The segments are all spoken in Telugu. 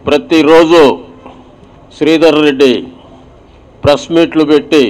ప్రతిరోజు శ్రీధర్ రెడ్డి ప్రెస్ మీట్లు పెట్టి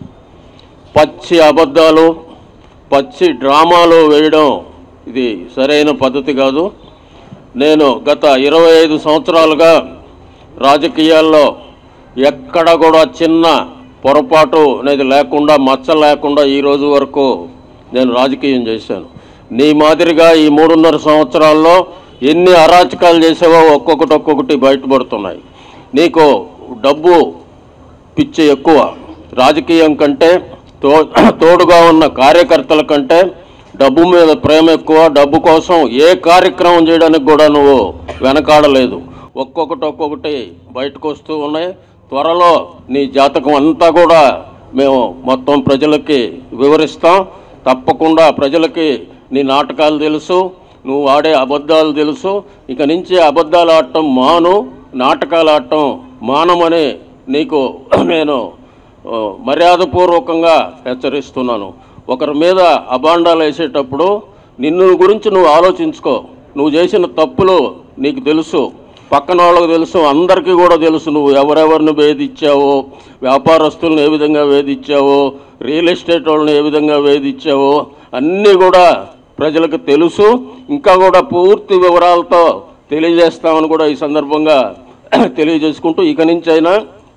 పచ్చి అబద్ధాలు పచ్చి డ్రామాలు వేయడం ఇది సరైన పద్ధతి కాదు నేను గత ఇరవై ఐదు సంవత్సరాలుగా రాజకీయాల్లో ఎక్కడ కూడా చిన్న పొరపాటు అనేది లేకుండా మచ్చ లేకుండా ఈ రోజు వరకు నేను రాజకీయం చేశాను నీ మాదిరిగా ఈ మూడున్నర సంవత్సరాల్లో ఎన్ని అరాచకాలు చేసావో ఒక్కొక్కటి ఒక్కొక్కటి బయటపడుతున్నాయి నీకు డబ్బు పిచ్చి ఎక్కువ రాజకీయం కంటే తో తోడుగా ఉన్న కార్యకర్తల కంటే డబ్బు మీద ప్రేమ ఎక్కువ డబ్బు కోసం ఏ కార్యక్రమం చేయడానికి కూడా నువ్వు వెనకాడలేదు ఒక్కొక్కటి ఒక్కొక్కటి బయటకు వస్తూ ఉన్నాయి త్వరలో నీ జాతకం అంతా కూడా మేము మొత్తం ప్రజలకి వివరిస్తాం తప్పకుండా ప్రజలకి నీ నాటకాలు తెలుసు నువ్వు ఆడే అబద్ధాలు తెలుసు ఇక నుంచి అబద్ధాలు ఆడటం మాను నాటకాలు ఆడటం మానమని నీకు నేను ఆ, మర్యాదపూర్వకంగా హెచ్చరిస్తున్నాను ఒకరి మీద అబాండాలు వేసేటప్పుడు నిన్ను గురించి నువ్వు ఆలోచించుకో నువ్వు చేసిన తప్పులు నీకు తెలుసు పక్కన వాళ్ళకి తెలుసు అందరికీ కూడా తెలుసు నువ్వు ఎవరెవరిని వేధించావో వ్యాపారస్తులను ఏ విధంగా వేధించావో రియల్ ఎస్టేట్ వాళ్ళని ఏ విధంగా వేధించావో అన్నీ కూడా ప్రజలకు తెలుసు ఇంకా కూడా పూర్తి వివరాలతో తెలియజేస్తామని కూడా ఈ సందర్భంగా తెలియజేసుకుంటూ ఇక నుంచి అయినా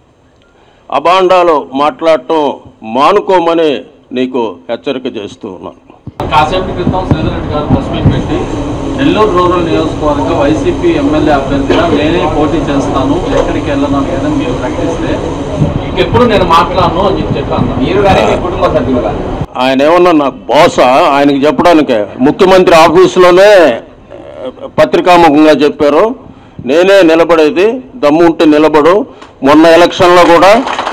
అబాండాలు మాట్లాడటం మానుకోమని నీకు హెచ్చరిక చేస్తూ ఉన్నాను కాసేపటి క్రితం శ్రీధర్ రెడ్డి గారు ప్రెస్ మీట్ పెట్టి నెల్లూరు రూరల్ నియోజకవర్గ వైసీపీ ఎమ్మెల్యే అభ్యర్థిగా నేనే పోటీ చేస్తాను ఎక్కడికి వెళ్ళను లేదని మీరు ప్రకటిస్తే ఇంకెప్పుడు నేను మాట్లాడను అని చెప్పి చెప్పాను మీరు కానీ మీ కుటుంబ సభ్యులు కానీ ఆయన ఏమన్నా నాకు బాసా ఆయనకి చెప్పడానికే ముఖ్యమంత్రి ఆఫీసులోనే ఆ, పత్రికాముఖంగా చెప్పారు నేనే నిలబడేది దమ్ము ఉంటే నిలబడు మొన్న ఎలక్షన్లో కూడా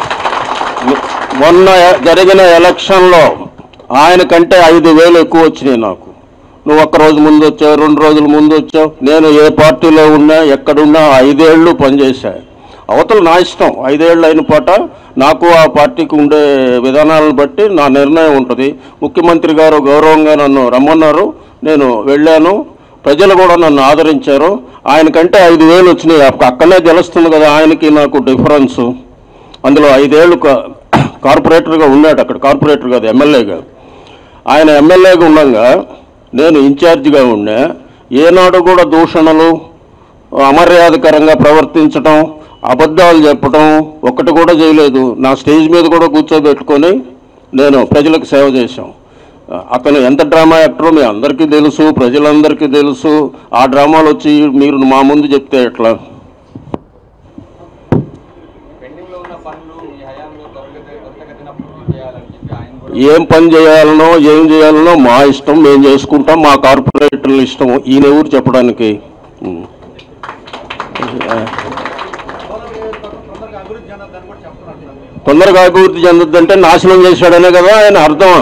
మొన్న జరిగిన ఎలక్షన్లో ఆయన కంటే ఐదు వేలు ఎక్కువ వచ్చినాయి నాకు నువ్వు ఒక్క రోజు ముందు వచ్చావు రెండు రోజుల ముందు వచ్చావు నేను ఏ పార్టీలో ఉన్నా ఎక్కడున్నా ఐదేళ్ళు పనిచేశా అవతల నా ఇష్టం ఐదేళ్ళు అయిన పాట నాకు ఆ పార్టీకి ఉండే విధానాలను బట్టి నా నిర్ణయం ఉంటుంది ముఖ్యమంత్రి గారు గౌరవంగా నన్ను రమ్మన్నారు నేను వెళ్ళాను ప్రజలు కూడా నన్ను ఆదరించారు ఆయనకంటే ఐదు వేలు వచ్చినాయి అక్క- అక్కడనే తెలుస్తుంది కదా ఆయనకి నాకు డిఫరెన్స్ అందులో ఐదేళ్ళు కా- కార్పొరేటర్గా ఉన్నాడు అక్కడ కార్పొరేటర్ కాదు ఎమ్మెల్యేగా ఆయన ఎమ్మెల్యేగా ఉండగా నేను ఇన్ఛార్జిగా ఉన్నా ఏనాడు కూడా దూషణలు అమర్యాదకరంగా ప్రవర్తించటం అబద్ధాలు చెప్పటం ఒక్కటి కూడా చేయలేదు నా స్టేజ్ మీద కూడా కూర్చోబెట్టుకొని నేను ప్రజలకు సేవ చేశాం అతను ఎంత డ్రామా యాక్టరో మీ అందరికీ తెలుసు ప్రజలందరికీ తెలుసు ఆ డ్రామాలు వచ్చి మీరు మా ముందు చెప్తే ఎట్లా పెండింగ్ లో ఉన్న పనులు మీ హయాంలో త్వరగతి త్వరగతిన పూర్తి చేయాలని చెప్పి ఆయన కూడా ఏం పని చేయాలనో ఏం చేయాలనో మా ఇష్టం మేము చేసుకుంటాం మా కార్పొరేటర్ల ఇష్టం ఈయన ఎవరు చెప్పడానికి ఉం. తొందరగా అభివృద్ధి చెందొద్దంటే నాశనం చేశాడనే కదా ఆయన అర్థం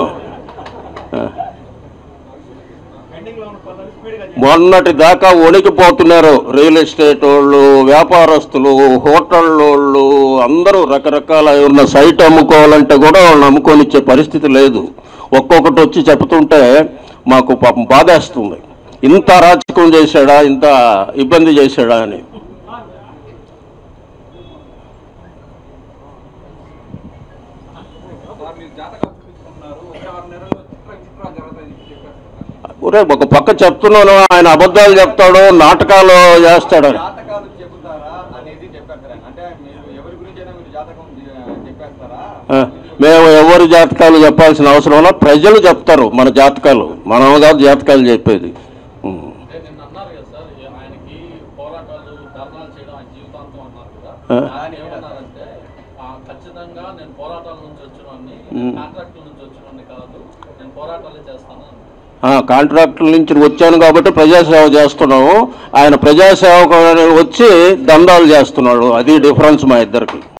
మొన్నటి దాకా వణికిపోతున్నారు రియల్ ఎస్టేట్ వాళ్ళు వ్యాపారస్తులు హోటల్ వాళ్ళు అందరూ రకరకాల ఉన్న సైట్ అమ్ముకోవాలంటే కూడా వాళ్ళని అమ్ముకొనిచ్చే పరిస్థితి లేదు ఒక్కొక్కటి వచ్చి చెప్తుంటే మాకు పాపం బాధేస్తుంది ఇంత అరాచకం చేశాడా ఇంత ఇబ్బంది చేశాడా అని మీరు జాతకాలు చూపించుకుంటున్నారు వచ్చే ఆరు నెలల్లో చిత్ర విచిత్రాలు జరుగుతాయని చెప్పి చెప్పారు ఒరే ఒక పక్క చెప్తున్నాను ఆయన అబద్ధాలు చెప్తాడు నాటకాలు చేస్తాడు జాతకాలు చెబుతారా అనేది చెప్పారు సార్ ఆయన. అంటే మీరు ఎవరి గురించైనా మీరు జాతకం చె- చెప్పేస్తారా ఆ, మేము ఎవరి జాతకాలు చెప్పాల్సిన అవసరం ఉన్నా ప్రజలు చెప్తారు మన జాతకాలు మనం కాదు జాతకాలు చెప్పేది ఉం. అంటే నిన్న అన్నారు కదా సార్ ఈ ఆయనకి పోరాటాలు ధర్నాలు చేయడం ఆయన జీవితాంతం అన్నారు కదా ఆ. ఆయన ఏమన్నారంటే ఆ, ఖచ్చితంగా నేను పోరాటాల నుంచి వచ్చినవాడిని ఉమ్. కాంట్రాక్టుల నుంచి వచ్చినవాడిని కాదు నేను పోరాటాలే చేస్తాను అన్నారు. ఆ, కాంట్రాక్టుల నుంచి వచ్చాను కాబట్టి ప్రజాసేవ చేస్తున్నాము ఆయన ప్రజాసేవకు వచ్చి దందాలు చేస్తున్నాడు అది డిఫరెన్స్ మా ఇద్దరికి